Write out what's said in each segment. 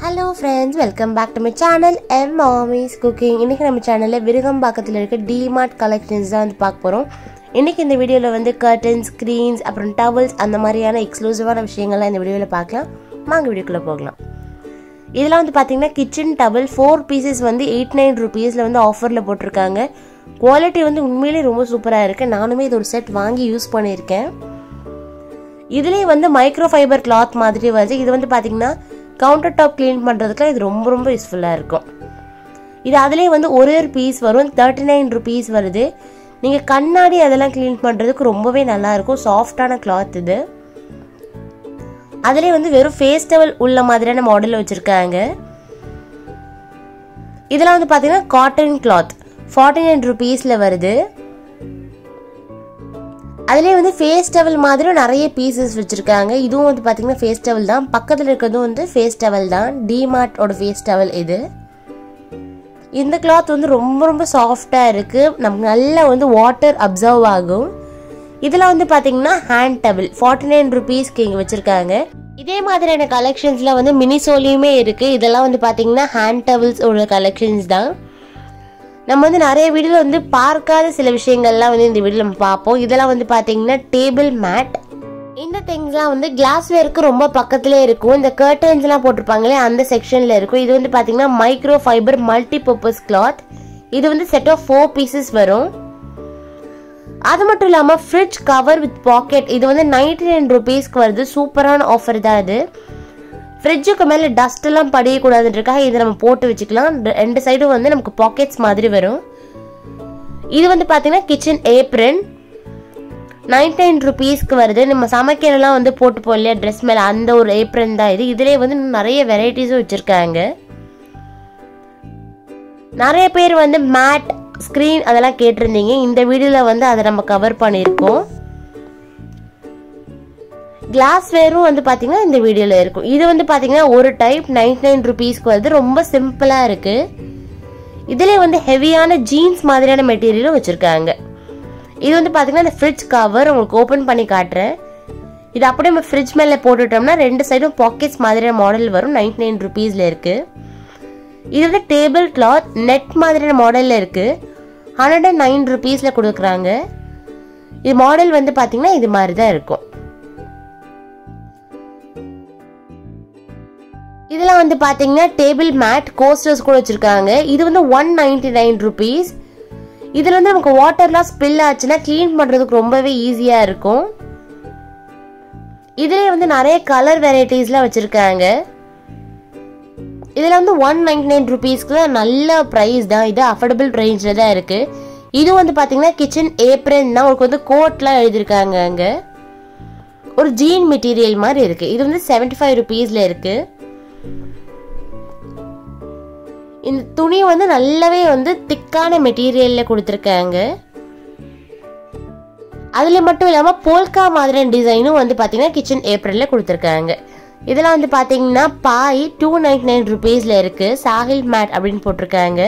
hello friends welcome back to my channel M mommy's cooking இன்றைக்கி நம்ம சேனலில் விருகம்பாக்கத்தில் இருக்க டிமார்ட் கலெக்ஷன்ஸ் தான் வந்து பார்க்க போகிறோம் இன்றைக்கி இந்த வீடியோவில் வந்து கர்டன்ஸ் ஸ்க்ரீன்ஸ் அப்புறம் டவல்ஸ் அந்த மாதிரியான எக்ஸ்க்ளூசிவான விஷயங்கள்லாம் இந்த வீடியோவில் பார்க்கலாம் வாங்க வீடியோக்குள்ளே போகலாம் இதெல்லாம் வந்து பார்த்தீங்கன்னா கிச்சன் டவல் ஃபோர் பீசஸ் வந்து எயிட் நைன் ருபீஸில் வந்து ஆஃபரில் போட்டிருக்காங்க குவாலிட்டி வந்து உண்மையிலே ரொம்ப சூப்பராக இருக்குது நானுமே இது ஒரு செட் வாங்கி யூஸ் பண்ணியிருக்கேன் இதுலேயே வந்து மைக்ரோ ஃபைபர் கிளாத் மாதிரி வருது இது வந்து பார்த்தீங்கன்னா கவுண்டர் டாப் க்ளீன் பண்ணுறதுக்குலாம் இது ரொம்ப ரொம்ப யூஸ்ஃபுல்லாக இருக்கும் இது அதுலேயே வந்து ஒரே ஒரு பீஸ் வரும் தேர்ட்டி நைன் ருபீஸ் வருது நீங்கள் கண்ணாடி அதெல்லாம் க்ளீன் பண்ணுறதுக்கு ரொம்பவே நல்லா இருக்கும் சாஃப்டான கிளாத் இது அதுலேயே வந்து வெறும் ஃபேஸ் டவல் உள்ள மாதிரியான மாடலில் வச்சுருக்காங்க இதெல்லாம் வந்து பார்த்தீங்கன்னா காட்டன் கிளாத் ஃபார்ட்டி நைன் ருபீஸில் வருது அதுலேயே வந்து ஃபேஸ் டவல் மாதிரி நிறைய பீசஸ் வச்சுருக்காங்க இதுவும் வந்து பார்த்தீங்கன்னா ஃபேஸ் டவல் தான் பக்கத்தில் இருக்கிறதும் வந்து ஃபேஸ் டவல் தான் டிமார்ட்டோட ஃபேஸ் டவல் இது இந்த கிளாத் வந்து ரொம்ப ரொம்ப சாஃப்டாக இருக்குது நமக்கு நல்லா வந்து வாட்டர் அப்சர்வ் ஆகும் இதெல்லாம் வந்து பார்த்தீங்கன்னா ஹேண்ட் டவல் ஃபார்ட்டி நைன் ருபீஸ்க்கு இங்கே வச்சுருக்காங்க இதே மாதிரியான கலெக்ஷன்ஸ்லாம் வந்து மினிசோலியுமே இருக்குது இதெல்லாம் வந்து பார்த்தீங்கன்னா ஹேண்ட் டவல்ஸ் உள்ள கலெக்ஷன்ஸ் தான் நம்ம வந்து நிறைய வீடியோவில் வந்து பார்க்காத சில விஷயங்கள்லாம் வந்து இந்த வீடியோ நம்ம பார்ப்போம் இதெல்லாம் வந்து பார்த்தீங்கன்னா டேபிள் மேட் இந்த திங்ஸ்லாம் வந்து கிளாஸ்வேருக்கு ரொம்ப பக்கத்துலேயே இருக்கும் இந்த கர்டன்ஸ்லாம் போட்டிருப்பாங்களே அந்த செக்ஷனில் இருக்கும் இது வந்து பார்த்தீங்கன்னா micro fibre multi purpose cloth இது வந்து செட் ஆஃப் ஃபோர் பீசஸ் வரும் அது மட்டும் இல்லாமல் ஃப்ரிட்ஜ் கவர் வித் பாக்கெட் இது வந்து நைன்டி நைன் ருபீஸ்க்கு வருது சூப்பரான ஆஃபர் தான் இது ஃப்ரிட்ஜுக்கு மேலே டஸ்ட் எல்லாம் படியக்கூடாதுன்றக்காக இதை நம்ம போட்டு வச்சுக்கலாம் ரெண்டு சைடும் வந்து நமக்கு பாக்கெட்ஸ் மாதிரி வரும் இது வந்து பார்த்தீங்கன்னா கிச்சன் ஏப்ரன் நைன்டி நைன் ருபீஸ்க்கு வருது நம்ம சமைக்கிறலாம் வந்து போட்டு போ இல்லையா ட்ரெஸ் மேலே அந்த ஒரு ஏப்ரன் தான் இது இதுலேயே வந்து நிறைய வெரைட்டிஸும் வச்சுருக்காங்க நிறைய பேர் வந்து மேட் ஸ்க்ரீன் அதெல்லாம் கேட்டிருந்தீங்க இந்த வீடியோவில் வந்து அதை நம்ம கவர் பண்ணியிருக்கோம் கிளாஸ் வேரும் வந்து பார்த்தீங்கன்னா இந்த வீடியோவில் இருக்கும் இது வந்து பார்த்தீங்கன்னா ஒரு டைப் நைன்டி நைன் ருபீஸ்க்கு வருது ரொம்ப சிம்பிளாக இருக்குது இதிலே வந்து ஹெவியான ஜீன்ஸ் மாதிரியான மெட்டீரியலும் வச்சுருக்காங்க இது வந்து பார்த்தீங்கன்னா இந்த ஃப்ரிட்ஜ் கவர் உங்களுக்கு ஓப்பன் பண்ணி காட்டுறேன் இது அப்படியே நம்ம ஃப்ரிட்ஜ் மேலே போட்டுட்டோம்னா ரெண்டு சைடும் பாக்கெட்ஸ் மாதிரியான மாடல் வரும் நைன்டி நைன் ருபீஸில் இருக்குது இது வந்து டேபிள் கிளாத் நெட் மாதிரியான மாடலில் இருக்குது ஹண்ட்ரட் அண்ட் நைன் ருபீஸில் கொடுக்குறாங்க இது மாடல் வந்து பார்த்தீங்கன்னா இது மாதிரி தான் இருக்கும் இதெல்லாம் வந்து பார்த்தீங்கன்னா டேபிள் மேட் கோஸ்டர்ஸ் கூட வச்சுருக்காங்க இது வந்து ஒன் நைன்டி நைன் ருபீஸ் இதில் வந்து நமக்கு வாட்டர்லாம் ஸ்பில் ஆச்சுன்னா க்ளீன் பண்ணுறதுக்கு ரொம்பவே ஈஸியாக இருக்கும் இதுலேயே வந்து நிறைய கலர் வெரைட்டிஸ்லாம் வச்சுருக்காங்க இதில் வந்து ஒன் நைன்டி நைன் ருபீஸ்க்கு தான் நல்ல ப்ரைஸ் தான் இது அஃபோர்டபுள் ரேஞ்சில் தான் இருக்குது இது வந்து பார்த்தீங்கன்னா கிச்சன் ஏப்ரன் தான் உங்களுக்கு வந்து கோட்லாம் எழுதியிருக்காங்க அங்கே ஒரு ஜீன் மெட்டீரியல் மாதிரி இருக்குது இது வந்து செவன்டி ஃபைவ் ருபீஸில் இருக்குது இந்த துணி வந்து நல்லாவே வந்து திக்கான மெட்டீரியல்ல கொடுத்துருக்காங்க அதில் மட்டும் இல்லாமல் போல்கா மாதிரியான டிசைனும் வந்து பார்த்தீங்கன்னா கிச்சன் ஏப்ரலில் கொடுத்துருக்காங்க இதெல்லாம் வந்து பார்த்தீங்கன்னா பாய் டூ நைன்டி நைன் ருபீஸில் இருக்குது சாஹில் மேட் அப்படின்னு போட்டிருக்காங்க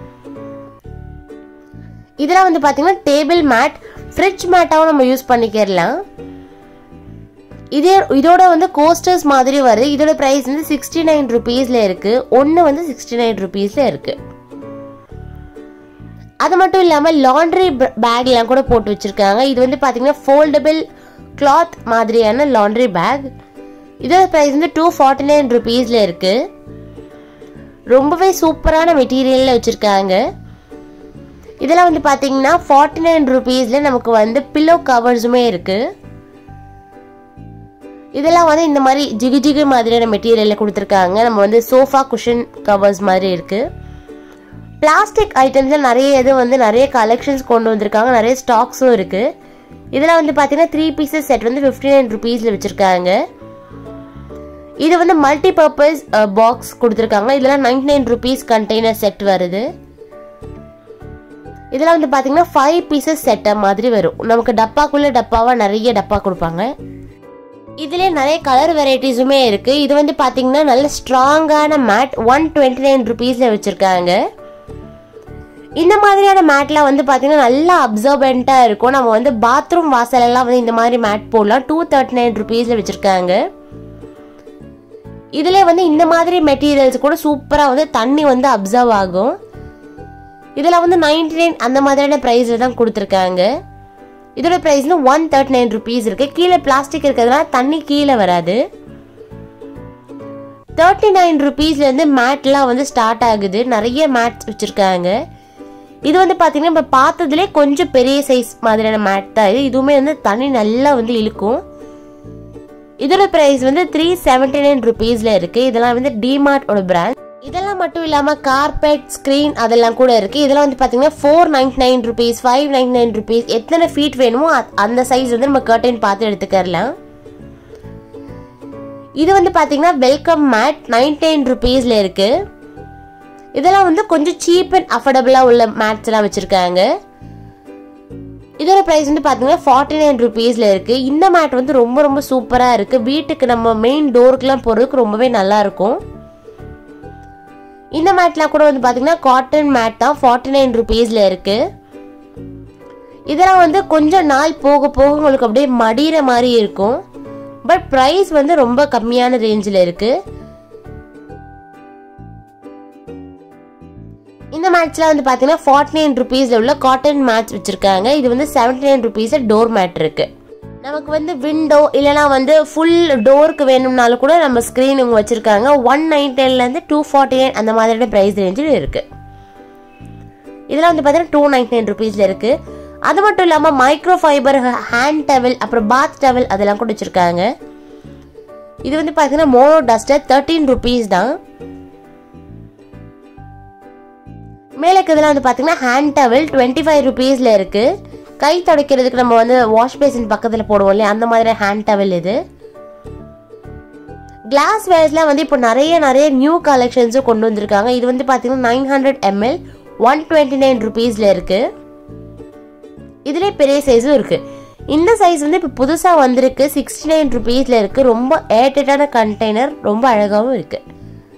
இதெல்லாம் வந்து பார்த்தீங்கன்னா டேபிள் மேட் ஃப்ரிட்ஜ் மேட்டாகவும் நம்ம யூஸ் பண்ணிக்கிறலாம் இதே இதோட வந்து கோஸ்டர்ஸ் மாதிரி வருது இதோட ப்ரைஸ் வந்து சிக்ஸ்டி நைன் ருபீஸில் இருக்குது ஒன்று வந்து சிக்ஸ்டி நைன் ருபீஸில் இருக்குது அது மட்டும் இல்லாமல் லாண்ட்ரி பேக்லாம் கூட போட்டு வச்சுருக்காங்க இது வந்து பார்த்தீங்கன்னா ஃபோல்டபிள் கிளாத் மாதிரியான லாண்ட்ரி பேக் இதோட ப்ரைஸ் வந்து டூ ஃபார்ட்டி நைன் ருபீஸில் இருக்குது ரொம்பவே சூப்பரான மெட்டீரியலில் வச்சுருக்காங்க இதெல்லாம் வந்து பார்த்தீங்கன்னா ஃபார்ட்டி நைன் ருபீஸில் நமக்கு வந்து பில்லோ கவர்ஸுமே இருக்குது இதெல்லாம் வந்து இந்த மாதிரி ஜிகு ஜிகு மாதிரியான மெட்டீரியலில் கொடுத்துருக்காங்க நம்ம வந்து சோஃபா குஷன் கவர்ஸ் மாதிரி இருக்குது பிளாஸ்டிக் ஐட்டம்ஸில் நிறைய இது வந்து நிறைய கலெக்ஷன்ஸ் கொண்டு வந்திருக்காங்க நிறைய ஸ்டாக்ஸும் இருக்குது இதெல்லாம் வந்து பார்த்தீங்கன்னா த்ரீ பீசஸ் செட் வந்து ஃபிஃப்டி நைன் ருபீஸில் வச்சுருக்காங்க இது வந்து மல்டி பர்பஸ் பாக்ஸ் கொடுத்துருக்காங்க இதெல்லாம் ninety nine rupees container set வருது இதெல்லாம் வந்து பார்த்தீங்கன்னா ஃபைவ் பீசஸ் செட்டை மாதிரி வரும் நமக்கு டப்பாக்குள்ளே டப்பாவாக நிறைய டப்பா கொடுப்பாங்க இதுலேயே நிறைய கலர் வெரைட்டிஸுமே இருக்குது இது வந்து பார்த்தீங்கன்னா நல்ல ஸ்ட்ராங்கான மேட் ஒன் டுவெண்ட்டி நைன் ருபீஸில் வச்சுருக்காங்க இந்த மாதிரியான மேட்லாம் வந்து பார்த்தீங்கன்னா நல்லா அப்சர்பெண்ட்டாக இருக்கும் நம்ம வந்து பாத்ரூம் வாசலெல்லாம் வந்து இந்த மாதிரி மேட் போடலாம் டூ தேர்ட்டி நைன் ருபீஸில் வச்சுருக்காங்க இதில் வந்து இந்த மாதிரி மெட்டீரியல்ஸ் கூட சூப்பராக வந்து தண்ணி வந்து அப்சர்வ் ஆகும் இதில் வந்து நைன்டி நைன் அந்த மாதிரியான ப்ரைஸில் தான் கொடுத்துருக்காங்க இதோட ப்ரைஸ் வந்து ஒன் தேர்ட்டி நைன் ருபீஸ் இருக்குது கீழே பிளாஸ்டிக் இருக்கிறதுனால தண்ணி கீழே வராது தேர்ட்டி நைன் ருபீஸ்லேருந்து மேட்லாம் வந்து ஸ்டார்ட் ஆகுது நிறைய மேட்ஸ் வச்சுருக்காங்க இது வந்து பார்த்தீங்கன்னா இப்போ பார்த்ததுலே கொஞ்சம் பெரிய சைஸ் மாதிரியான மேட் தான் இது இதுவுமே வந்து தண்ணி நல்லா வந்து இழுக்கும் இதோட ப்ரைஸ் வந்து த்ரீ செவன்டி நைன் ருபீஸில் இருக்குது இதெல்லாம் வந்து டிமார்ட்டோட பிராண்ட் இதெல்லாம் மட்டும் இல்லாமல் கார்பெட் ஸ்க்ரீன் அதெல்லாம் கூட இருக்குது இதெல்லாம் வந்து பார்த்தீங்கன்னா four ninety nine rupees five ninety nine rupees எத்தனை ஃபீட் வேணுமோ அ- அந்த சைஸ் வந்து நம்ம கர்டைன் பார்த்து எடுத்துக்கலாம் இது வந்து பார்த்தீங்கன்னா வெல்கம் மேட் நைன்டி நைன் ருபீஸில் இருக்குது இதெல்லாம் வந்து கொஞ்சம் சீப் அண்ட் அஃபோர்டபுளாக உள்ள மேட்ஸ் எல்லாம் வச்சுருக்காங்க இதோட ப்ரைஸ் வந்து பார்த்தீங்கன்னா ஃபார்ட்டி நைன் ருபீஸில் இருக்குது இந்த மேட் வந்து ரொம்ப ரொம்ப சூப்பராக இருக்குது வீட்டுக்கு நம்ம மெயின் டோருக்குலாம் போடுறதுக்கு ரொம்பவே நல்லா இருக்கும் இந்த மேட்லாம் கூட வந்து பார்த்தீங்கன்னா காட்டன் மேட் தான் ஃபார்ட்டி நைன் ருபீஸில் இருக்குது இதெல்லாம் வந்து கொஞ்சம் நாள் போக போக உங்களுக்கு அப்படியே மடிகிற மாதிரி இருக்கும் பட் ப்ரைஸ் வந்து ரொம்ப கம்மியான ரேஞ்சில் இருக்குது இந்த மேட்ச்ல வந்து பார்த்தீங்கன்னா ஃபார்ட்டி நைன் ருபீஸில் உள்ள காட்டன் மேட்ச் வச்சுருக்காங்க இது வந்து செவன்டி நைன் ருபீஸில் டோர் மேட் இருக்கு நமக்கு வந்து விண்டோ இல்லைனா வந்து ஃபுல் டோருக்கு வேணும்னாலும் கூட நம்ம ஸ்க்ரீன் இவங்க வச்சுருக்காங்க ஒன் நைன்டேன்லேருந்து டூ ஃபார்ட்டி நைன் அந்த மாதிரியான ப்ரைஸ் ரேஞ்சில் இருக்கு இதெல்லாம் வந்து பார்த்தீங்கன்னா டூ நைன்டி நைன் ருபீஸில் இருக்கு அது மட்டும் இல்லாமல் மைக்ரோ ஃபைபர் ஹேண்ட் டவல் அப்புறம் பாத் டவல் அதெல்லாம் கூட வச்சுருக்காங்க இது வந்து பார்த்தீங்கன்னா மோனோ டஸ்டர் தேர்ட்டீன் ருபீஸ் தான் மேலே இருக்கிறதுலாம் வந்து பார்த்தீங்கன்னா ஹேண்ட் டவல் டுவெண்ட்டி ஃபைவ் ருபீஸில் இருக்குது கை துடைக்கிறதுக்கு நம்ம வந்து வாஷ் பேசின் பக்கத்தில் போடுவோம் இல்லையா அந்த மாதிரி ஹேண்ட் டவல் இது கிளாஸ் வேர்ஸ்லாம் வந்து இப்போ நிறைய நிறைய நியூ கலெக்ஷன்ஸும் கொண்டு வந்திருக்காங்க இது வந்து பார்த்தீங்கன்னா nine hundred ml one twenty nine ருபீஸில் இருக்குது இதுலேயே பெரிய சைஸும் இருக்குது இந்த சைஸ் வந்து இப்போ புதுசாக வந்திருக்கு சிக்ஸ்டி நைன் ருபீஸில் இருக்குது ரொம்ப ஏர்டெட்டான கண்டெய்னர் ரொம்ப அழகாகவும் இருக்குது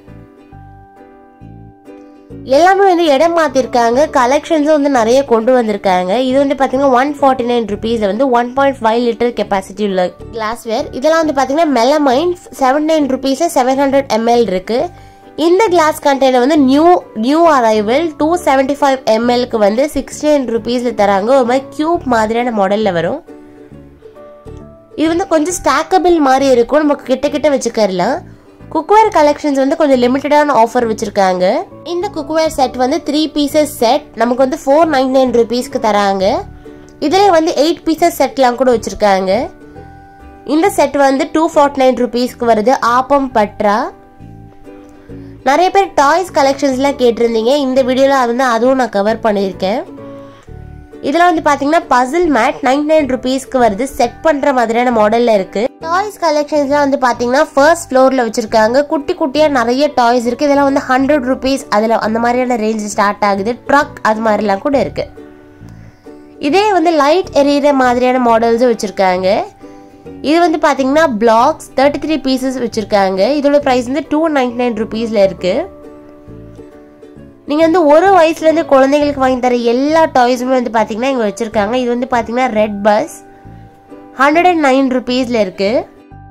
எல்லாமே வந்து இடம் மாற்றிருக்காங்க கலெக்ஷன்ஸும் வந்து நிறைய கொண்டு வந்திருக்காங்க இது வந்து பார்த்தீங்கன்னா ஒன் ஃபார்ட்டி நைன் ருபீஸில் வந்து one point five litre capacity உள்ள கிளாஸ்வேர் இதெல்லாம் வந்து பார்த்தீங்கன்னா மெலமைன் செவன் நைன் ருபீஸில் செவன் ஹண்ட்ரட் எம்எல் இருக்கு இந்த கிளாஸ் கண்டெய்னர் வந்து new new arrival two seventy five எம்எல்க்கு வந்து சிக்ஸ்டி நைன் ருபீஸில் தராங்க ஒரு மாதிரி கியூப் மாதிரியான மாடலில் வரும் இது வந்து கொஞ்சம் ஸ்டாக்கபிள் மாதிரி இருக்கும் நமக்கு கிட்ட கிட்ட வச்சுக்கலாம் குக்வேர் கலெக்ஷன்ஸ் வந்து கொஞ்சம் லிமிட்டடான ஆஃபர் வச்சிருக்காங்க இந்த குக்வேர் செட் வந்து த்ரீ பீசஸ் செட் நமக்கு வந்து ஃபோர் நைன் நைன் ருபீஸ்க்கு தராங்க இதுல வந்து எயிட் பீசஸ் செட்லாம் கூட வச்சிருக்காங்க இந்த செட் வந்து டூ ஃபார்ட்டி நைன் ருபீஸ்க்கு வருது ஆப்பம் பட்ரா நிறைய பேர் டாய்ஸ் கலெக்ஷன்ஸ்லாம் கேட்டிருந்தீங்க இந்த வீடியோவில் அது வந்து அதுவும் நான் கவர் பண்ணியிருக்கேன் இதெல்லாம் வந்து பாத்தீங்கன்னா பசில் மேட் நைன்டி நைன் ருபீஸ்க்கு வருது செட் பண்ற மாதிரியான மாடல்ல இருக்கு டாய்ஸ் கலெக்ஷன்ஸ்லாம் வந்து பாத்தீங்கன்னா ஃபர்ஸ்ட் ஃப்ளோர்ல வச்சிருக்காங்க குட்டி குட்டியா நிறைய டாய்ஸ் இருக்கு இதெல்லாம் வந்து ஹண்ட்ரட் ருபீஸ் அதுல அந்த மாதிரியான ரேஞ்ச் ஸ்டார்ட் ஆகுது ட்ரக் அது மாதிரிலாம் கூட இருக்கு இதே வந்து லைட் எரியிற மாதிரியான மாடல்ஸும் வச்சிருக்காங்க இது வந்து பாத்தீங்கன்னா பிளாக்ஸ் தேர்ட்டி த்ரீ பீசஸ் வச்சிருக்காங்க இதோட ப்ரைஸ் வந்து டூ நைன்டி நைன் ருபீஸ்ல இருக்கு நீங்கள் வந்து ஒரு வயசுலேருந்து குழந்தைங்களுக்கு வாங்கி தர எல்லா டாய்ஸுமே வந்து பார்த்தீங்கன்னா இங்கே வச்சுருக்காங்க இது வந்து பார்த்தீங்கன்னா red bus hundred and nine ருபீஸில் இருக்குது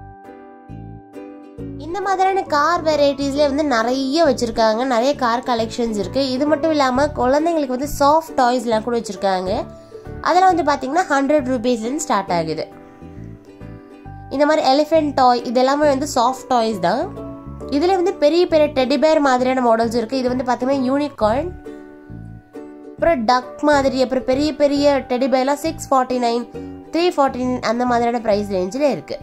இந்த மாதிரியான கார் வெரைட்டிஸ்லேயே வந்து நிறைய வச்சுருக்காங்க நிறைய கார் கலெக்ஷன்ஸ் இருக்குது இது மட்டும் இல்லாமல் குழந்தைங்களுக்கு வந்து சாஃப்ட் டாய்ஸ்லாம் கூட வச்சுருக்காங்க அதெல்லாம் வந்து பார்த்தீங்கன்னா ஹண்ட்ரட் ருபீஸ்லேருந்து ஸ்டார்ட் ஆகுது இந்த மாதிரி எலிஃபென்ட் டாய் இதெல்லாமே வந்து சாஃப்ட் டாய்ஸ் தான் இதுல வந்து பெரிய பெரிய டெடி பேர் மாதிரியான மாடல்ஸ் இருக்கு இது வந்து பாத்தீங்கன்னா யூனிகார்ன் அப்புறம் டக் மாதிரி அப்புறம் பெரிய பெரிய டெடி பேர்லாம் six forty nine three forty nine அந்த மாதிரியான ப்ரைஸ் ரேஞ்சில் இருக்கு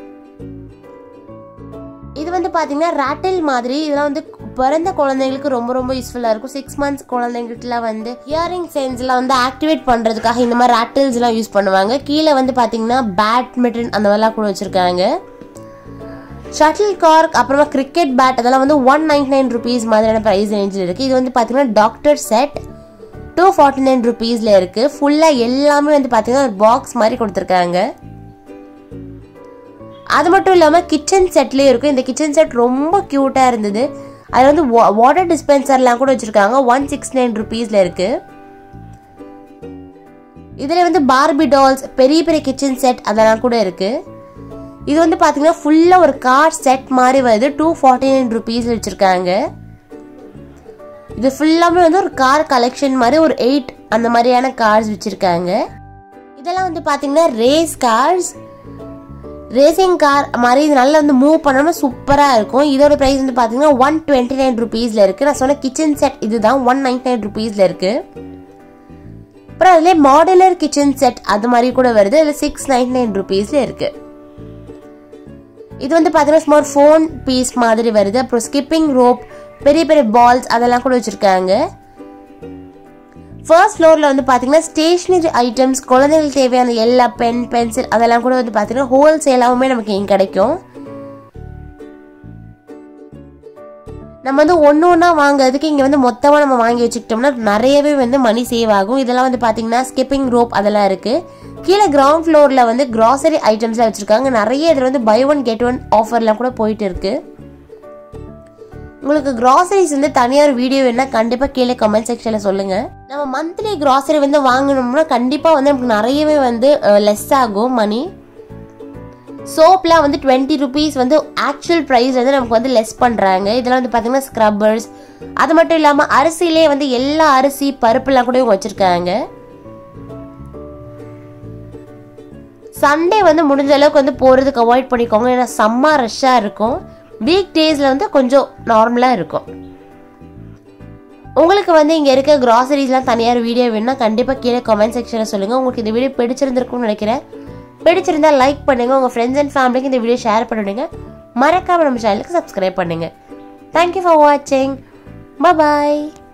இது வந்து பாத்தீங்கன்னா ராட்டில் மாதிரி இதெல்லாம் வந்து பிறந்த குழந்தைங்களுக்கு ரொம்ப ரொம்ப யூஸ்ஃபுல்லாக இருக்கும் சிக்ஸ் மந்த்ஸ் குழந்தைங்களுக்குலாம் வந்து இயரிங் சென்ஸ்லாம் வந்து ஆக்டிவேட் பண்ணுறதுக்காக இந்த மாதிரி ராட்டில்ஸ்லாம் யூஸ் பண்ணுவாங்க கீழே வந்து பார்த்தீங்கன்னா பேட்மிண்டன் அந்த மாதிரிலாம் கூட வச்சுருக்காங்க ஷட்டில் கார்க் அப்புறமா கிரிக்கெட் பேட் அதெல்லாம் வந்து ஒன் நைன்டி நைன் ருபீஸ் மாதிரியான ப்ரைஸ் ரேஞ்சில் இருக்குது இது வந்து பார்த்தீங்கன்னா doctor set two forty nine ருபீஸில் இருக்குது ஃபுல்லாக எல்லாமே வந்து பார்த்தீங்கன்னா ஒரு பாக்ஸ் மாதிரி கொடுத்துருக்காங்க அது மட்டும் இல்லாமல் கிச்சன் செட்லேயும் இருக்கும் இந்த கிச்சன் செட் ரொம்ப க்யூட்டாக இருந்தது அதில் வந்து வாட்டர் டிஸ்பென்சர்லாம் கூட வச்சுருக்காங்க ஒன் சிக்ஸ் நைன் ருபீஸில் இருக்குது இதில் வந்து பார்பி டால்ஸ் பெரிய பெரிய கிச்சன் செட் அதெல்லாம் கூட இருக்குது இது வந்து பார்த்தீங்கன்னா ஃபுல்லாக ஒரு கார் செட் மாதிரி வருது டூ ஃபார்ட்டி நைன் ருபீஸ் வச்சுருக்காங்க இது ஃபுல்லாமே வந்து ஒரு கார் கலெக்ஷன் மாதிரி ஒரு எயிட் அந்த மாதிரியான கார்ஸ் வச்சுருக்காங்க இதெல்லாம் வந்து பார்த்தீங்கன்னா ரேஸ் கார்ஸ் ரேசிங் கார் மாதிரி இது நல்லா வந்து மூவ் பண்ணாமல் சூப்பராக இருக்கும் இதோட ப்ரைஸ் வந்து பார்த்தீங்கன்னா ஒன் டுவெண்ட்டி நைன் ருபீஸில் இருக்குது நான் சொன்ன கிச்சன் செட் இதுதான் ஒன் நைன்டி நைன் ருபீஸில் இருக்குது அப்புறம் அதுலேயே மாடுலர் கிச்சன் செட் அது மாதிரி கூட வருது அதில் சிக்ஸ் நைன்டி நைன் ருபீஸில் இருக்குது இது வந்து பார்த்தீங்கன்னா சும்மா ஒரு ஃபோன் பீஸ் மாதிரி வருது அப்புறம் ஸ்கிப்பிங் ரோப் பெரிய பெரிய பால்ஸ் அதெல்லாம் கூட வச்சுருக்காங்க ஃபர்ஸ்ட் ஃப்ளோரில் வந்து பார்த்தீங்கன்னா ஸ்டேஷ்னரி ஐட்டம்ஸ் குழந்தைகளுக்கு தேவையான எல்லா பென் பென்சில் அதெல்லாம் கூட வந்து பார்த்தீங்கன்னா ஹோல்சேலாகவுமே நமக்கு இங்கே கிடைக்கும் நம்ம வந்து ஒன்று ஒன்றா வாங்குறதுக்கு இங்கே வந்து மொத்தமாக நம்ம வாங்கி வச்சுக்கிட்டோம்னா நிறையவே வந்து மணி சேவ் ஆகும் இதெல்லாம் வந்து பார்த்தீங்கன்னா ஸ்கிப்பிங் ரோப் அதெல்லாம் இருக்குது கீழே கிரவுண்ட் ஃப்ளோரில் வந்து கிராசரி ஐட்டம்ஸ்லாம் வச்சுருக்காங்க நிறைய இதில் வந்து பை ஒன் கெட் ஒன் ஆஃபர்லாம் கூட போயிட்டு இருக்கு உங்களுக்கு கிராசரிஸ் வந்து தனியார் வீடியோ வேணால் கண்டிப்பாக கீழே கமெண்ட் செக்ஷனில் சொல்லுங்கள் நம்ம மந்த்லி கிராசரி வந்து வாங்கினோம்னா கண்டிப்பாக வந்து நமக்கு நிறையவே வந்து லெஸ் ஆகும் மணி சோப்லாம் வந்து டுவெண்ட்டி ருபீஸ் வந்து ஆக்சுவல் ப்ரைஸ் வந்து நமக்கு வந்து லெஸ் பண்ணுறாங்க இதெல்லாம் வந்து பார்த்தீங்கன்னா ஸ்க்ரப்பர்ஸ் அது மட்டும் இல்லாமல் அரிசிலே வந்து எல்லா அரிசி பருப்புலாம் கூட இவங்க வச்சுருக்காங்க சண்டே வந்து முடிஞ்ச அளவுக்கு வந்து போகிறதுக்கு அவாய்ட் பண்ணிக்கோங்க ஏன்னா செம்ம ரஷ்ஷாக இருக்கும் வீக் டேஸில் வந்து கொஞ்சம் நார்மலாக இருக்கும் உங்களுக்கு வந்து இங்கே இருக்க கிராசரிஸ்லாம் தனியார் வீடியோ வேணும்னா கண்டிப்பாக கீழே கமெண்ட் செக்ஷனில் சொல்லுங்கள் உங்களுக்கு இந்த வீடியோ பிடிச்சிருந்திருக்கும்னு நினைக்கிறேன் பிடிச்சிருந்தா லைக் பண்ணுங்கள் உங்கள் ஃப்ரெண்ட்ஸ் அண்ட் ஃபேமிலிக்கு இந்த வீடியோ ஷேர் பண்ணிவிடுங்க மறக்காமல் நம்ம சேனலுக்கு சப்ஸ்கிரைப் பண்ணுங்கள் தேங்க்யூ ஃபார் வாட்சிங் பாய்